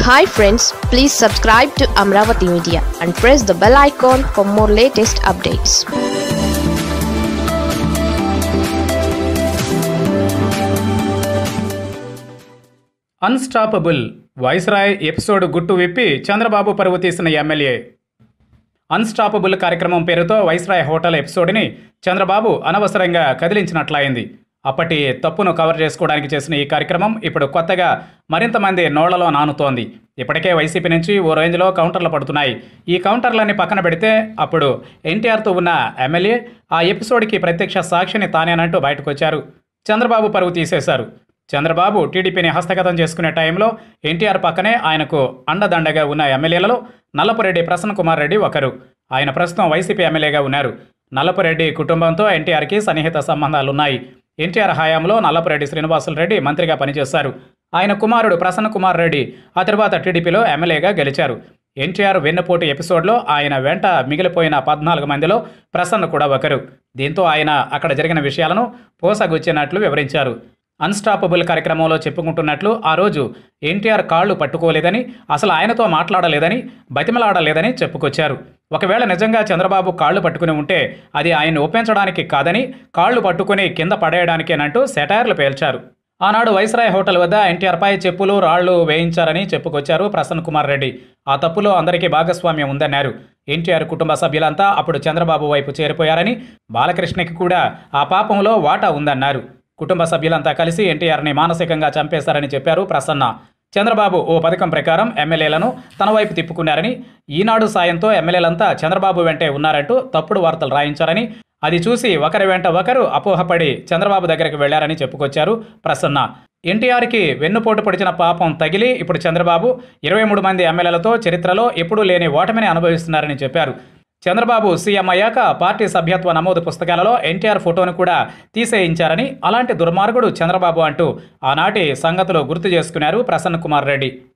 hi friends please subscribe to Amaravati media and press the bell icon for more latest updates unstoppable Viceroy episode గుట్టు విప్పి చంద్రబాబు పరువు తీసిన MLA unstoppable కార్యక్రమం పేరుతో viceroy hotel ఎపిసోడ్ని Chandrababu అనవసరంగా కదిలించినట్లయింది అప్పటి తప్పును కవర్ చేసుకోవడానికి చేసిన ఈ కార్యక్రమం ఇప్పుడు కొత్తగా మరింత మంది నోళ్లలో నానుతోంది ఇప్పటికే వైసీపీ నుంచి ఓ రేంజ్లో కౌంటర్లు పడుతున్నాయి ఈ కౌంటర్లన్నీ పక్కన పెడితే అప్పుడు ఎన్టీఆర్తో ఉన్న ఎమ్మెల్యే ఆ ఎపిసోడ్కి ప్రత్యక్ష సాక్షిని తానేనంటూ బయటకు వచ్చారు చంద్రబాబు పరువు తీసేశారు చంద్రబాబు టీడీపీని హస్తగతం చేసుకునే టైంలో ఎన్టీఆర్ పక్కనే ఆయనకు అండదండగా ఉన్న ఎమ్మెల్యేలలో నల్లపురెడ్డి ప్రసన్న కుమార్ రెడ్డి ఒకరు ఆయన ప్రస్తుతం వైసీపీ ఎమ్మెల్యేగా ఉన్నారు నల్లపురెడ్డి కుటుంబంతో ఎన్టీఆర్కి సన్నిహిత సంబంధాలున్నాయి ఎన్టీఆర్ హయాంలో నల్లపురెడ్డి శ్రీనివాసులు రెడ్డి మంత్రిగా పనిచేశారు ఆయన కుమారుడు ప్రసన్న కుమార్ రెడ్డి ఆ తర్వాత టీడీపీలో ఎమ్మెల్యేగా గెలిచారు ఎన్టీఆర్ వెన్నుపోటు ఎపిసోడ్లో ఆయన వెంట మిగిలిపోయిన పద్నాలుగు మందిలో ప్రసన్న కూడా ఒకరు దీంతో ఆయన అక్కడ జరిగిన విషయాలను పోసగుచ్చినట్లు వివరించారు అన్స్టాపబుల్ కార్యక్రమంలో చెప్పుకుంటున్నట్లు ఆ రోజు ఎన్టీఆర్ కాళ్ళు పట్టుకోలేదని అసలు ఆయనతో మాట్లాడలేదని బతిమలాడలేదని చెప్పుకొచ్చారు ఒకవేళ నిజంగా చంద్రబాబు కాళ్ళు పట్టుకుని ఉంటే అది ఆయన్ని ఒప్పించడానికి కాదని కాళ్ళు పట్టుకుని కింద పడేయడానికేనంటూ సెటైర్లు పేల్చారు ఆనాడు వైస్రాయ్ హోటల్ వద్ద ఎన్టీఆర్పై చెప్పులు రాళ్లు వేయించారని చెప్పుకొచ్చారు ప్రసన్న కుమార్ రెడ్డి ఆ తప్పులో అందరికీ భాగస్వామ్యం ఉందన్నారు ఎన్టీఆర్ కుటుంబ సభ్యులంతా అప్పుడు చంద్రబాబు వైపు చేరిపోయారని బాలకృష్ణకి కూడా ఆ పాపంలో వాటా ఉందన్నారు కుటుంబ సభ్యులంతా కలిసి ఎన్టీఆర్ని మానసికంగా చంపేశారని చెప్పారు ప్రసన్న చంద్రబాబు ఓ పథకం ప్రకారం ఎమ్మెల్యేలను తన వైపు తిప్పుకున్నారని ఈనాడు సాయంతో ఎమ్మెల్యేలంతా చంద్రబాబు వెంటే ఉన్నారంటూ తప్పుడు వార్తలు రాయించారని అది చూసి ఒకరి వెంట ఒకరు అపోహపడి చంద్రబాబు దగ్గరికి వెళ్లారని చెప్పుకొచ్చారు ప్రసన్న ఎన్టీఆర్కి వెన్నుపోటు పొడిచిన పాపం తగిలి ఇప్పుడు చంద్రబాబు ఇరవై మూడు మంది ఎమ్మెల్యేలతో చరిత్రలో ఎప్పుడూ లేని ఓటమిని అనుభవిస్తున్నారని చెప్పారు చంద్రబాబు సీఎం అయ్యాక పార్టీ సభ్యత్వ నమోదు పుస్తకాలలో ఎన్టీఆర్ ఫోటోను కూడా తీసేయించారని అలాంటి దుర్మార్గుడు చంద్రబాబు అంటూ ఆనాటి సంగతులు గుర్తు చేసుకున్నారు ప్రసన్న కుమార్ రెడ్డి